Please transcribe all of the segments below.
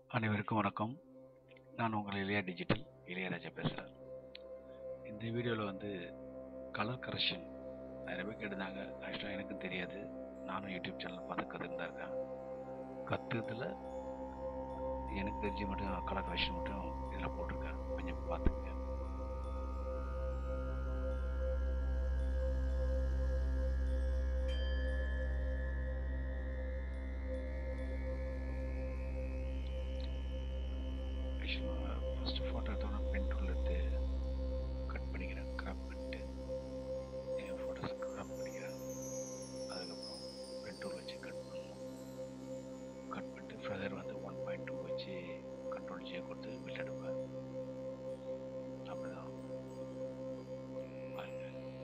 அனைவருக்கும் வணக்கம் நான் உங்கள் இளையா டிஜிட்டல் இளையராஜா பேசுகிறேன் இந்த வீடியோவில் வந்து கலர் கரெக்ஷன் நிறைய பேர் கேட்டிருந்தாங்க ஆக்சுவலாக எனக்கும் தெரியாது நானும் யூடியூப் சேனல் பார்த்து கற்றுட்டு தான் இருக்கேன் கற்றுறதுல எனக்கு தெரிஞ்சு மட்டும் கலர் கரெக்ஷன் மட்டும் இதில் போட்டிருக்கேன் கொஞ்சம் பார்த்துக்கங்க ஆக்சுவலாக ஃபஸ்ட்டு ஃபோட்டோ எடுத்தோன்னா பென் டூல் எடுத்து கட் பண்ணிக்கிறேன் கிராப் பண்ணிட்டு என் ஃபோட்டோஸ் கிராப் பண்ணிக்கிறேன் அதுக்கப்புறம் பென் டூல் வச்சு கட் பண்ணணும் கட் பண்ணிட்டு ஃபெதர் வந்து ஒன் பாயிண்ட் டூ வச்சு கண்ட்ரோல் ஜே கொடுத்து வெளில எடுப்பேன் அப்படிதான் பாருங்க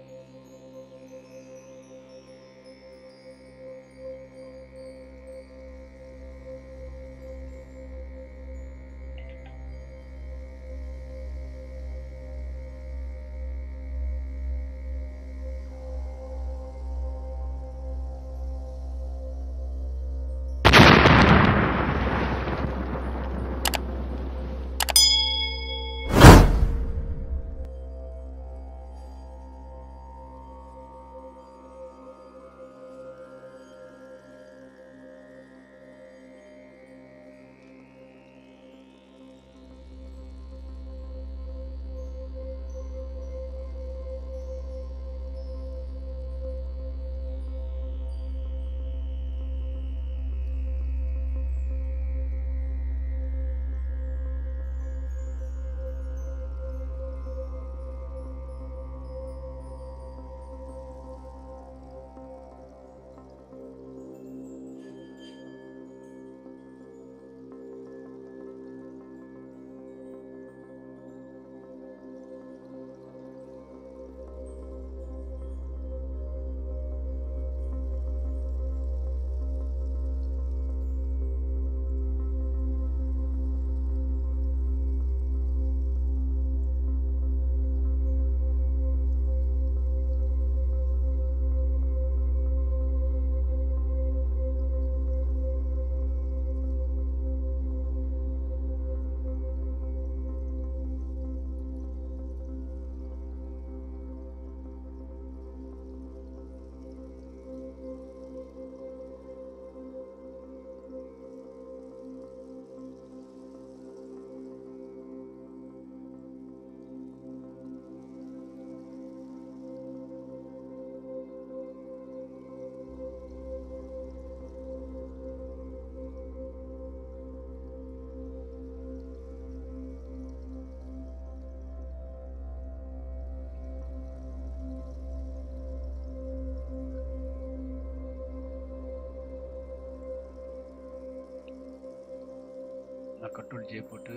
நான் கண்ட்ரோல் ஜே போட்டு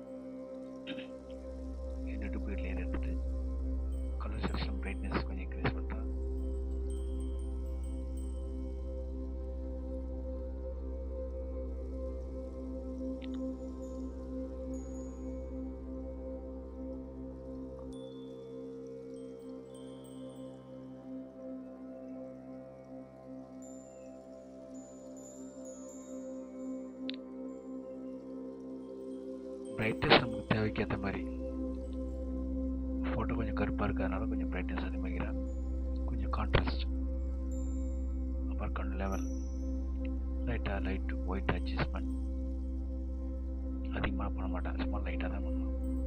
என்னோட டூப்ளிகேட் லேயர் எடுத்துட்டு கலர் செக்ஷன் பிரைட்னஸ் கொஞ்சம் இன்க்ரீஸ் பண்ணுறேன் பிரைட்னஸ் நமக்கு தேவைக்கு ஏற்ற மாதிரி ஃபோட்டோ கொஞ்சம் கருப்பாக இருக்கிறதுனால கொஞ்சம் பிரைட்னஸ் அதிகமாகிறேன் கொஞ்சம் கான்ட்ராஸ்ட் அப்புறம் கண் லெவல் லைட்டாக லைட் ஒயிட் அட்ஜஸ்ட்மெண்ட் அதிகமாக பண்ண மாட்டேன் சும்மா லைட்டாக தான் பண்ணுவேன்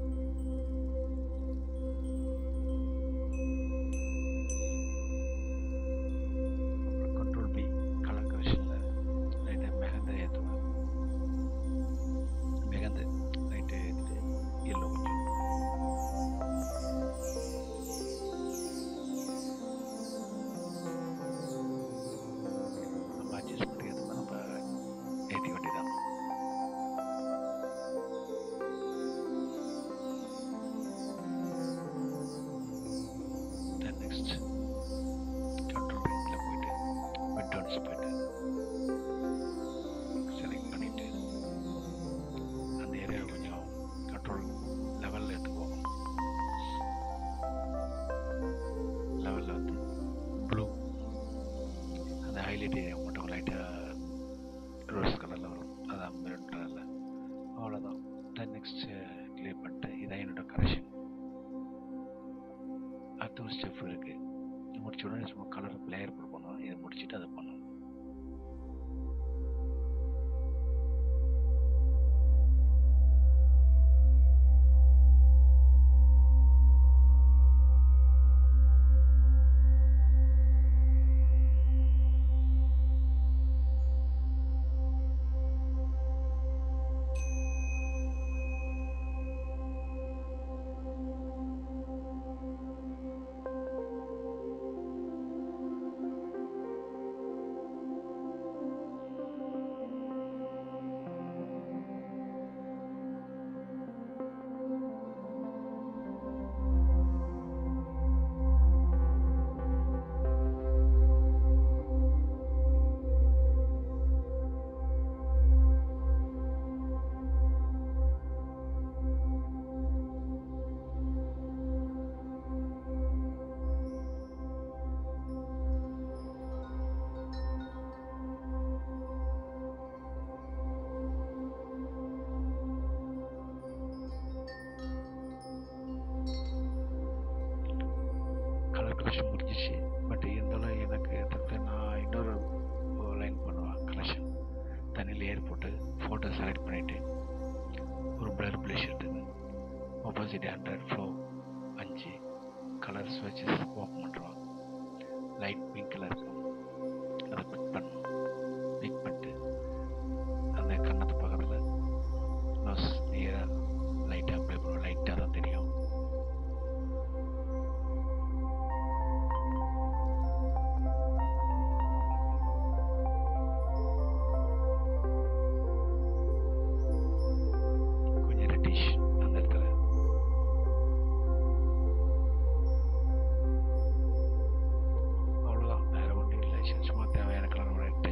அப்புறம் கண்ட்ரோல் பி கலர் கரெக்ஷனில் லைட்டாக மெகந்த ஏற்றுவேன் மெகந்து லைட்டு ஏற்றிட்டு எல்லோ கொஞ்சம் நம்ம அட்ஜஸ்ட்மெண்ட் ஏற்ற நம்ம ஏற்றி வேண்டியதான் அதை நெக்ஸ்ட் கிளியர் பண்ணிட்டு இதான் என்னோட கரெக்ஷன் அடுத்த ஒரு ஸ்டெப் இருக்குது முடிச்ச உடனே சும்மா கலர் பிளேயர் கொடுக்கணும் இதை முடிச்சுட்டு அதை பண்ணணும் கலர் கலெக்ஷன் முடிஞ்சிச்சு பட் இருந்தாலும் எனக்கு தவிர நான் இன்னொரு லைன் பண்ணுவேன் கலெக்ஷன் தண்ணியில் ஏர் போட்டு ஃபோட்டோ செலக்ட் பண்ணிவிட்டு ஒரு பிளர் ப்ளஷ் எடுத்துங்க ஆப்போசிட் ஹண்ட்ரட் ஃப்ளோ அஞ்சு கலர் ஸ்வெச்சஸ் ஓப்பன் பண்ணுறோம் லைட் பிங்க் கலர் இருக்கும் அதை பிக் பண்ணணும் பிக் பண்ணிட்டு அந்த கண்ணத்து பக்கத்தில் நோஸ் நேராக லைட்டாக அப்ளை பண்ணுவோம் லைட்டாக தான் தெரியும் கொஞ்சம் ரெட்டிஷ் அந்த இடத்துல அவ்வளோதான் வேற ஒன்றும் இல்லை சும்மா தேவையான கலர்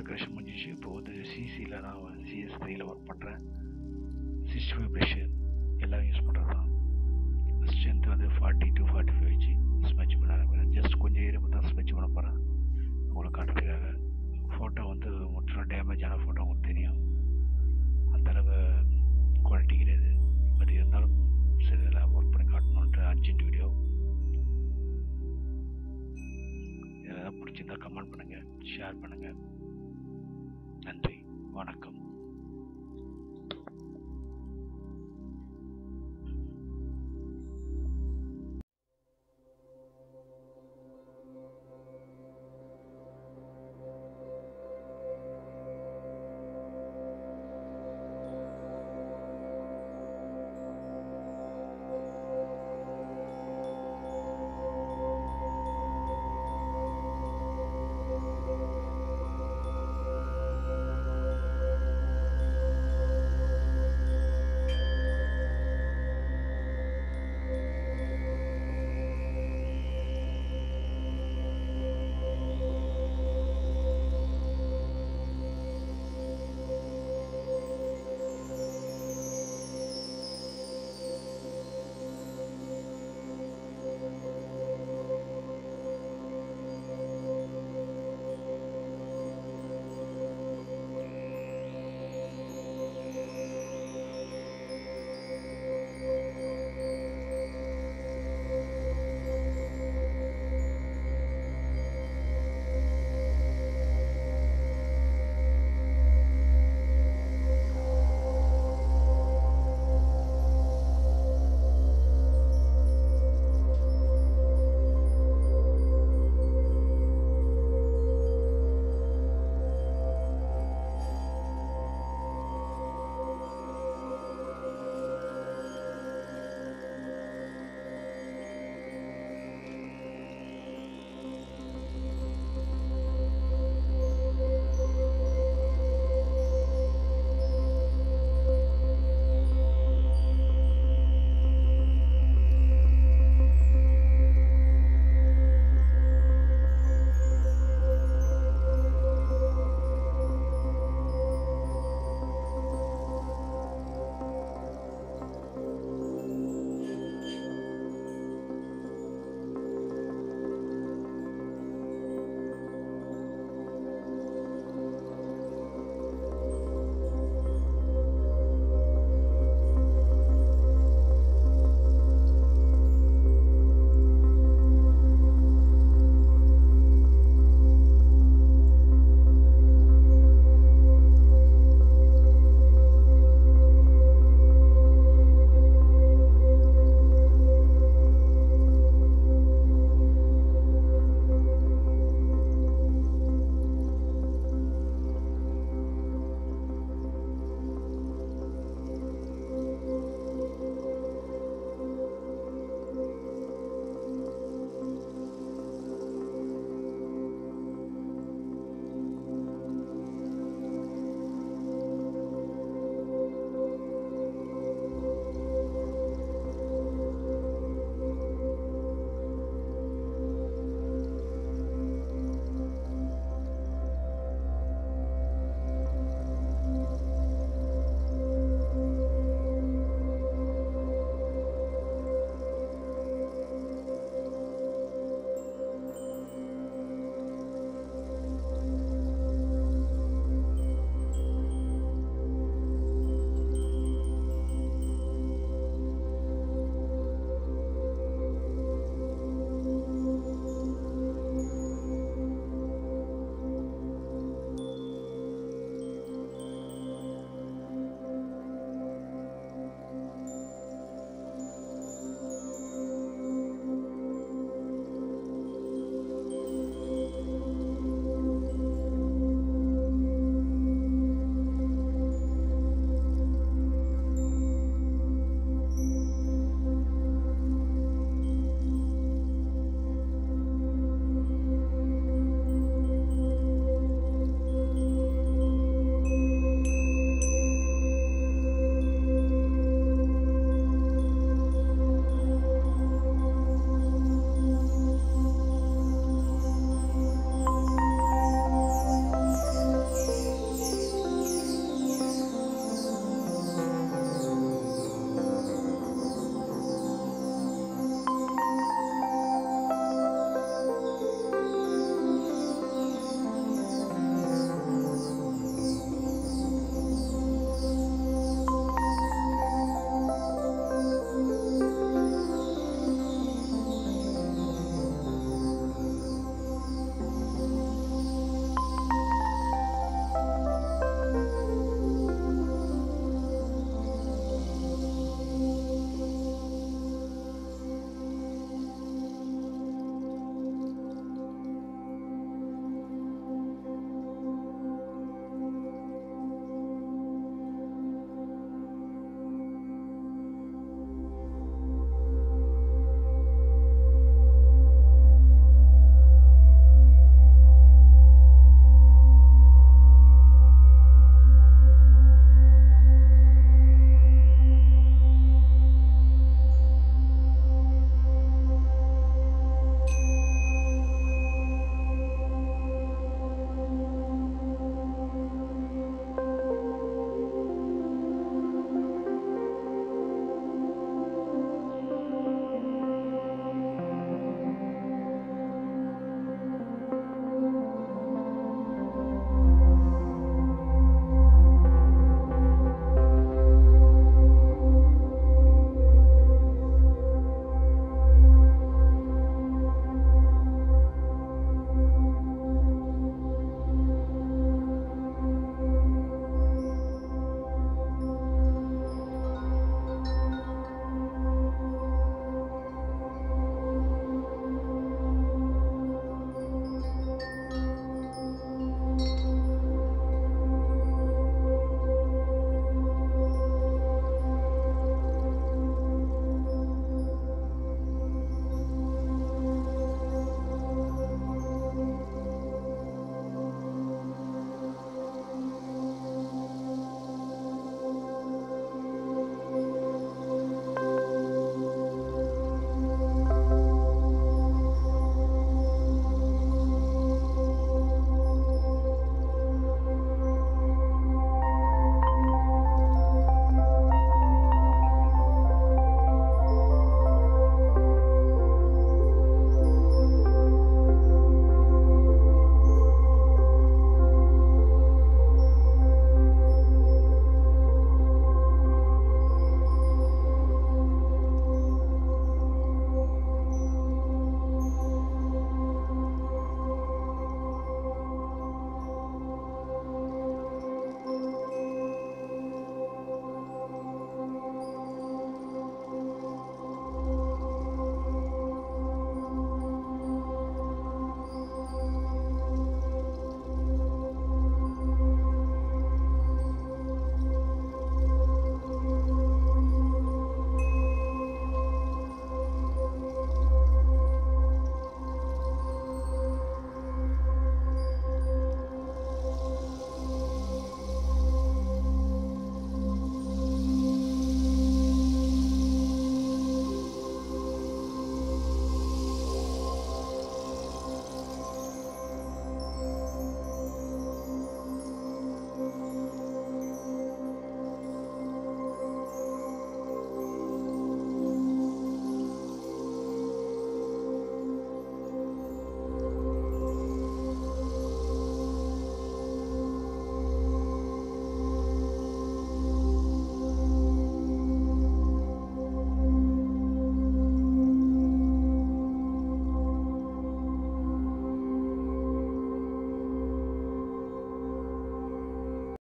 கரெக்ஷன் முடிஞ்சிச்சு இப்போ வந்து சிசியில் நான் சிஎஸ் த்ரீயில் ஒர்க் பண்ணுறேன் சிக்ஸ்டி ஃபைவ் ப்ரெஷ்ஷு எல்லாம் யூஸ் பண்ணுறது தான் ஸ்ட்ரென்த் வந்து ஃபார்ட்டி டு ஃபார்ட்டி ஃபைவ் வச்சு ஸ்மெச் பண்ண ஆரம்பிக்கிறேன் ஜஸ்ட் கொஞ்சம் ஏரியா மட்டும் தான் ஸ்மெச் பண்ண போகிறேன் உங்களுக்கு காட்டுறதுக்காக ஃபோட்டோ வந்து முற்றிலும் டேமேஜ் ஆன ஃபோட்டோ உங்களுக்கு தெரியும் அந்தளவு குவாலிட்டி கிடையாது பட் இருந்தாலும் சரி இதெல்லாம் ஒர்க் பண்ணி காட்டணுன்ட்டு அர்ஜென்ட் வீடியோ இதெல்லாம் பிடிச்சிருந்தா கமெண்ட் பண்ணுங்கள் ஷேர் பண்ணுங்கள் நன்றி வணக்கம்